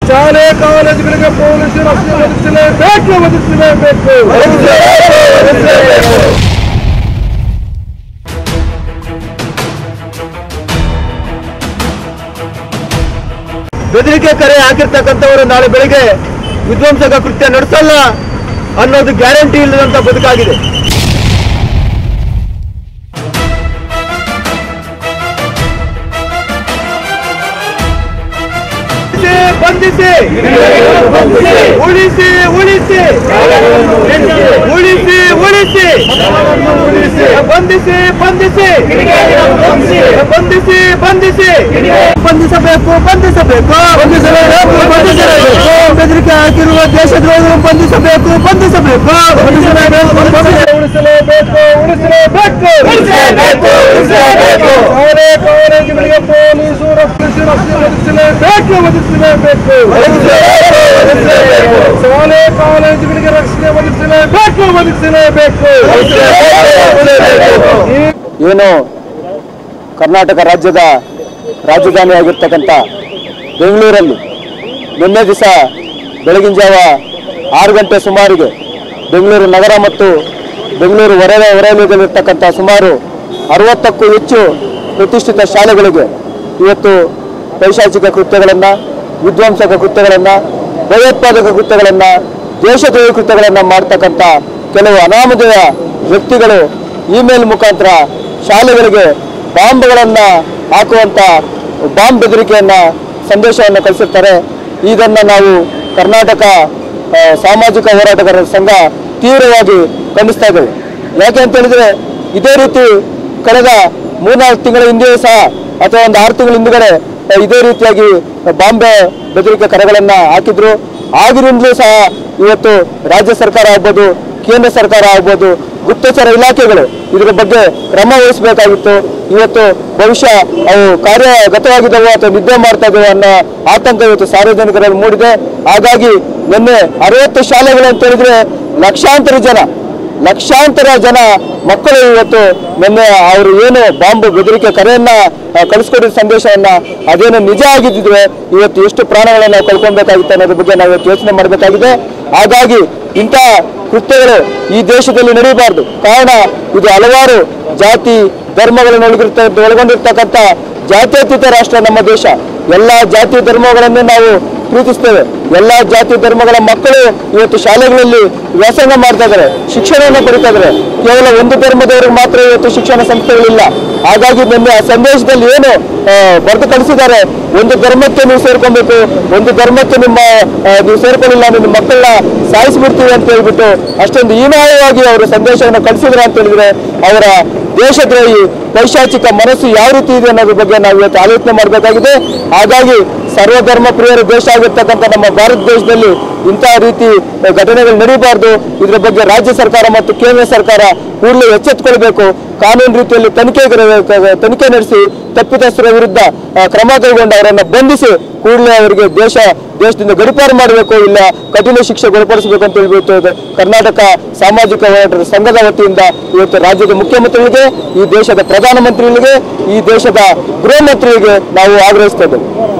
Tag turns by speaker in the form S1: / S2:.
S1: ಶಾಲೆ ಕಾಲೇಜುಗಳಿಗೆ ಪೊಲೀಸ್ ರಕ್ಷಣೆ ಒದಗಿಸಲೇಬೇಕು ಒದಗಿಸಲೇಬೇಕು
S2: ಬೆದರಿಕೆ ಕರೆ ಹಾಕಿರ್ತಕ್ಕಂಥವರು ನಾಳೆ ಬೆಳಿಗ್ಗೆ ವಿಧ್ವಂಸಕ ಕೃತ್ಯ ನಡೆಸಲ್ಲ ಅನ್ನೋದು ಗ್ಯಾರಂಟಿ ಇಲ್ಲದಂತ ಬದುಕಾಗಿದೆ ಬಂಧಿಸಿ ಉಳಿಸಿ ಉಳಿಸಿ ಉಳಿಸಿ ಉಳಿಸಿ ಬಂಧಿಸಿ ಬಂಧಿಸಿ ಬಂಧಿಸಿ ಬಂಧಿಸಿ ಬಂಧಿಸಬೇಕು ಬಂಧಿಸಬೇಕು ಬಂಧಿಸಬೇಕು ಬಂಧಿಸಬೇಕು ಬೆದರಿಕೆ ಹಾಕಿರುವ ದೇಶದ್ರೋಹರು ಬಂಧಿಸಬೇಕು ಬಂಧಿಸಬೇಕು
S1: ಉಳಿಸಲೇಬೇಕು ಉಳಿಸಲೇಬೇಕು
S2: ಉಳಿಸಲೇಬೇಕು, ಉಳಿಸಲೇಬೇಕು.
S1: ಶಾಲೆ ಕಾಲೇಜುಗಳಿಗೆ ಪೊಲೀಸು ರಕ್ಷಣೆ ರಕ್ಷಣೆ ಒದಗಿಸಲೇಬೇಕು ಒದಗಿಸಲೇಬೇಕು ಶಾಲೆ ಕಾಲೇಜುಗಳಿಗೆ ರಕ್ಷಣೆ ಒದಗಿಸಲೇಬೇಕು ಒದಗಿಸಲೇಬೇಕು ಈ
S2: ಏನು ಕರ್ನಾಟಕ ರಾಜ್ಯದ ರಾಜಧಾನಿಯಾಗಿರ್ತಕ್ಕಂಥ ಬೆಂಗಳೂರಲ್ಲಿ ನಿನ್ನೆ ದಿವಸ ಬೆಳಗಿನ ಜಾವ ಆರು ಗಂಟೆ ಸುಮಾರಿಗೆ ಬೆಂಗಳೂರು ನಗರ ಮತ್ತು ಬೆಂಗಳೂರು ಹೊರ ಹೊರವಲಯದಲ್ಲಿರ್ತಕ್ಕಂಥ ಸುಮಾರು ಅರವತ್ತಕ್ಕೂ ಹೆಚ್ಚು ಪ್ರತಿಷ್ಠಿತ ಶಾಲೆಗಳಿಗೆ ಇವತ್ತು ಪೈಶಾಚಿಕ ಕೃತ್ಯಗಳನ್ನು ವಿಧ್ವಂಸಕ ಕೃತ್ಯಗಳನ್ನು ಭಯೋತ್ಪಾದಕ ಕೃತ್ಯಗಳನ್ನು ದೇಶದ್ರೋಹಿ ಕೃತ್ಯಗಳನ್ನು ಮಾಡ್ತಕ್ಕಂಥ ಕೆಲವು ಅನಾಮಧೇಯ ವ್ಯಕ್ತಿಗಳು ಇಮೇಲ್ ಮುಖಾಂತರ ಶಾಲೆಗಳಿಗೆ ಬಾಂಬ್ಗಳನ್ನು ಹಾಕುವಂಥ ಬಾಂಬ್ ಬೆದರಿಕೆಯನ್ನು ಸಂದೇಶವನ್ನು ಕಳಿಸಿರ್ತಾರೆ ಇದನ್ನು ನಾವು ಕರ್ನಾಟಕ ಆ, ಸಾಮಾಜಿಕ ಹೋರಾಟಗಾರರ ಸಂಘ ತೀವ್ರವಾಗಿ ಖಂಡಿಸ್ತಾ ಇದ್ದೇವೆ ಯಾಕೆ ಅಂತ ಹೇಳಿದ್ರೆ ಇದೇ ರೀತಿ ಕಳೆದ ಮೂರ್ನಾಲ್ಕು ತಿಂಗಳ ಹಿಂದೆಯೂ ಸಹ ಅಥವಾ ಒಂದು ಆರು ತಿಂಗಳ ಹಿಂದುಗಡೆ ಆ, ಇದೇ ರೀತಿಯಾಗಿ ಬಾಂಬೆ ಬೆದರಿಕೆ ಕರೆಗಳನ್ನು ಹಾಕಿದ್ರು ಆಗಿನಿಂದಲೂ ಸಹ ಇವತ್ತು ರಾಜ್ಯ ಸರ್ಕಾರ ಆಗ್ಬೋದು ಕೇಂದ್ರ ಸರ್ಕಾರ ಆಗ್ಬೋದು ಗುಪ್ತಚರ ಇಲಾಖೆಗಳು ಇದರ ಬಗ್ಗೆ ಕ್ರಮ ವಹಿಸಬೇಕಾಗಿತ್ತು ಇವತ್ತು ಬಹುಶಃ ಅವು ಕಾರ್ಯಗತವಾಗಿದ್ದಾವೆ ಅಥವಾ ನಿದ್ದೆ ಮಾಡ್ತಾ ಇದ್ದಾವೆ ಅನ್ನೋ ಆತಂಕ ಇವತ್ತು ಸಾರ್ವಜನಿಕರಲ್ಲಿ ಮೂಡಿದೆ ಹಾಗಾಗಿ ನಿನ್ನೆ ಅರವತ್ತು ಶಾಲೆಗಳು ಅಂತ ಹೇಳಿದ್ರೆ ಲಕ್ಷಾಂತರ ಜನ ಲಕ್ಷಾಂತರ ಜನ ಮಕ್ಕಳು ಇವತ್ತು ನಿನ್ನೆ ಅವರು ಏನು ಬಾಂಬ್ ಬೆದರಿಕೆ ಕರೆಯನ್ನ ಆ, ಕಳಿಸ್ಕೊಟ್ಟಿದ್ದ ಸಂದೇಶವನ್ನ ಅದೇನು ನಿಜ ಆಗಿದ್ದಿದ್ರೆ ಇವತ್ತು ಎಷ್ಟು ಪ್ರಾಣಗಳನ್ನು ನಾವು ಕಳ್ಕೊಬೇಕಾಗಿತ್ತು ಅನ್ನೋದ್ರ ಬಗ್ಗೆ ನಾವು ಇವತ್ತು ಯೋಚನೆ ಮಾಡಬೇಕಾಗಿದೆ ಹಾಗಾಗಿ ಇಂಥ ಕೃತ್ಯಗಳು ಈ ದೇಶದಲ್ಲಿ ನಡೆಯಬಾರ್ದು ಕಾರಣ ಇದು ಹಲವಾರು ಜಾತಿ ಧರ್ಮಗಳನ್ನು ಒಳಗಿರ್ತ ಒಳಗೊಂಡಿರ್ತಕ್ಕಂಥ ಜಾತ್ಯತೀತ ರಾಷ್ಟ್ರ ನಮ್ಮ ದೇಶ ಎಲ್ಲ ಜಾತಿ ಧರ್ಮಗಳನ್ನು ನಾವು ಪ್ರೀತಿಸ್ತೇವೆ ಎಲ್ಲ ಜಾತಿ ಧರ್ಮಗಳ ಮಕ್ಕಳು ಇವತ್ತು ಶಾಲೆಗಳಲ್ಲಿ ವ್ಯಾಸಂಗ ಮಾಡ್ತಾ ಇದ್ದಾರೆ ಶಿಕ್ಷಣವನ್ನು ಪಡಿತಾ ಇದ್ದಾರೆ ಕೇವಲ ಒಂದು ಧರ್ಮದವರಿಗೆ ಮಾತ್ರ ಇವತ್ತು ಶಿಕ್ಷಣ ಸಂಸ್ಥೆಗಳಿಲ್ಲ ಹಾಗಾಗಿ ನಿನ್ನೆ ಆ ಸಂದೇಶದಲ್ಲಿ ಏನು ಆ, ಬರೆದು ಕಳಿಸಿದ್ದಾರೆ ಒಂದು ಧರ್ಮಕ್ಕೆ ನೀವು ಸೇರ್ಕೊಬೇಕು ಒಂದು ಧರ್ಮಕ್ಕೆ ನಿಮ್ಮ ಆ, ನೀವು ಸೇರ್ಕೊಳ್ಳಿಲ್ಲ ನಿಮ್ಮ ಮಕ್ಕಳನ್ನ ಸಾಯಿಸ್ಬಿಡ್ತೀವಿ ಅಂತ ಹೇಳ್ಬಿಟ್ಟು ಅಷ್ಟೊಂದು ಹೀನಾಯವಾಗಿ ಅವರು ಸಂದೇಶವನ್ನು ಕಳಿಸಿದ್ರು ಅಂತ ಹೇಳಿದ್ರೆ ಅವರ ದೇಶದ್ರೋಹಿ ಪೈಶಾಚಿಕ ಮನಸ್ಸು ಯಾವ ರೀತಿ ಇದೆ ಅನ್ನೋದ್ರ ಬಗ್ಗೆ ನಾವು ಇವತ್ತು ಆಲೋಚನೆ ಮಾಡಬೇಕಾಗಿದೆ ಹಾಗಾಗಿ ಸರ್ವಧರ್ಮ ಪ್ರಿಯರ ದೇಶ ಆಗಿರ್ತಕ್ಕಂಥ ನಮ್ಮ ಭಾರತ ದೇಶದಲ್ಲಿ ಇಂತಹ ರೀತಿ ಘಟನೆಗಳು ನಡೀಬಾರ್ದು ಇದರ ಬಗ್ಗೆ ರಾಜ್ಯ ಸರ್ಕಾರ ಮತ್ತು ಕೇಂದ್ರ ಸರ್ಕಾರ ಕೂಡಲೇ ಎಚ್ಚೆತ್ತುಕೊಳ್ಬೇಕು ಕಾನೂನು ರೀತಿಯಲ್ಲಿ ತನಿಖೆ ತನಿಖೆ ನಡೆಸಿ ತಪ್ಪಿತಸ್ಥರ ವಿರುದ್ಧ ಆ, ಕ್ರಮ ಕೈಗೊಂಡು ಅವರನ್ನು ಬಂಧಿಸಿ ಕೂಡಲೇ ಅವರಿಗೆ ದೇಶ ದೇಶದಿಂದ ಗಡಿಪಾರು ಮಾಡಬೇಕು ಇಲ್ಲ ಕಠಿಣ ಶಿಕ್ಷೆ ಗುಣಪಡಿಸಬೇಕು ಅಂತ ಹೇಳ್ಬಿಟ್ಟು ಇದು ಕರ್ನಾಟಕ ಸಾಮಾಜಿಕ ಹೋರಾಟದ ಸಂಘದ ವತಿಯಿಂದ ಇವತ್ತು ರಾಜ್ಯದ ಮುಖ್ಯಮಂತ್ರಿಗಳಿಗೆ ಈ ದೇಶದ ಪ್ರಧಾನಮಂತ್ರಿಗಳಿಗೆ ಈ ದೇಶದ ಗೃಹ ಮಂತ್ರಿಗಳಿಗೆ ನಾವು ಆಗ್ರಹಿಸ್ತೇವೆ